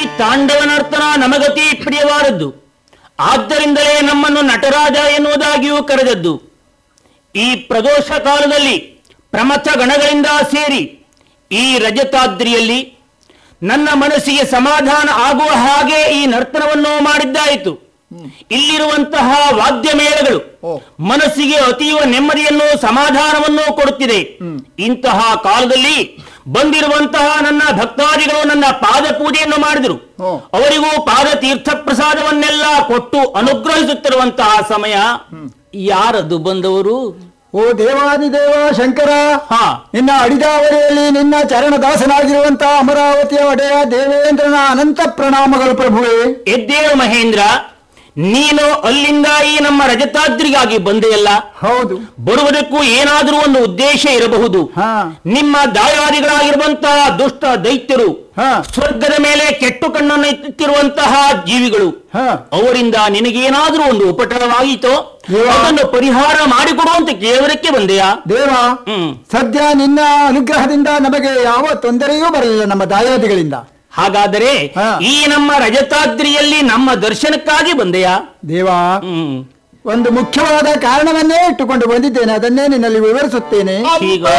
ತಾಂಡವ ನರ್ತನ ನಮಗತಿ ಪ್ರಿಯವಾದದ್ದು ಆದ್ದರಿಂದಲೇ ನಮ್ಮನ್ನು ನಟರಾಜ ಎನ್ನುವುದಾಗಿಯೂ ಕರೆದದ್ದು ಈ ಪ್ರದೋಷ ಕಾಲದಲ್ಲಿ ಪ್ರಮಥ ಗಣಗಳಿಂದ ಸೇರಿ ಈ ರಜತಾದ್ರಿಯಲ್ಲಿ ನನ್ನ ಮನಸ್ಸಿಗೆ ಸಮಾಧಾನ ಆಗುವ ಹಾಗೆ ಈ ನರ್ತನವನ್ನು ಮಾಡಿದ್ದಾಯಿತು ಇಲ್ಲಿರುವಂತಹ ವಾದ್ಯ ಮೇಳಗಳು ಓ. ಮನಸ್ಸಿಗೆ ಅತೀವ ನೆಮ್ಮದಿಯನ್ನು ಸಮಾಧಾನವನ್ನು ಕೊಡುತ್ತಿದೆ ಇಂತಹ ಕಾಲದಲ್ಲಿ ಬಂದಿರುವಂತಹ ನನ್ನ ಭಕ್ತಾದಿಗಳು ನನ್ನ ಪಾದ ಪೂಜೆಯನ್ನು ಮಾಡಿದರು ಓ. ಅವರಿಗೂ ಪಾದ ತೀರ್ಥ ಪ್ರಸಾದವನ್ನೆಲ್ಲ ಕೊಟ್ಟು ಅನುಗ್ರಹಿಸುತ್ತಿರುವಂತಹ ಸಮಯ ಯಾರದು ಬಂದವರು ಓ ದೇವಾದಿದೇವ ಶಂಕರ ಹಾ ನಿನ್ನ ಅಡಿದಾವರಿಯಲ್ಲಿ ನಿನ್ನ ಚರಣದಾಸನಾಗಿರುವಂತಹ ಅಮರಾವತಿಯ ಒಡೆಯ ದೇವೇಂದ್ರನ ಅನಂತ ಪ್ರಣಾಮಗಳು ಪ್ರಭುವೇ ಎದ್ದೇಳು ಮಹೇಂದ್ರ ನೀನು ಅಲ್ಲಿಂದ ಈ ನಮ್ಮ ರಜತಾದ್ರಿಗಾಗಿ ಬಂದೆಯಲ್ಲ ಹೌದು ಬರುವುದಕ್ಕೂ ಏನಾದರೂ ಒಂದು ಉದ್ದೇಶ ಇರಬಹುದು ಹಾ. ನಿಮ್ಮ ದಾಯಾದಿಗಳಾಗಿರುವಂತಹ ದುಷ್ಟ ದೈತ್ಯರು ಹಾ. ಸ್ವರ್ಗದ ಮೇಲೆ ಕೆಟ್ಟು ಕಣ್ಣನ್ನು ಎತ್ತುತ್ತಿರುವಂತಹ ಜೀವಿಗಳು ಹಾ. ಅವರಿಂದ ನಿನಗೇನಾದರೂ ಒಂದು ಉಪಟಳವಾಯಿತೋ ದೇವ. ಅದನ್ನು ಪರಿಹಾರ ಮಾಡಿಕೊಡುವಂತ ಕೇವಲಕ್ಕೆ ಬಂದೆಯಾ ದೇವ ಹ್ಮ್ ಸದ್ಯ ನಿನ್ನ ಅನುಗ್ರಹದಿಂದ ನಮಗೆ ಯಾವ ತೊಂದರೆಯೂ ಬರಲಿಲ್ಲ ನಮ್ಮ ದಾಯಾದಿಗಳಿಂದ ಹಾಗಾದರೆ ಹಾ. ಈ ನಮ್ಮ ರಜತಾದ್ರಿಯಲ್ಲಿ ನಮ್ಮ ದರ್ಶನಕ್ಕಾಗಿ ಬಂದೆಯಾ ದೇವ ಹ್ಮ್ ಒಂದು ಮುಖ್ಯವಾದ ಕಾರಣವನ್ನೇ ಇಟ್ಟುಕೊಂಡು ಬಂದಿದ್ದೇನೆ ಅದನ್ನೇ ನಿನ್ನಲ್ಲಿ ವಿವರಿಸುತ್ತೇನೆ ಹೀಗ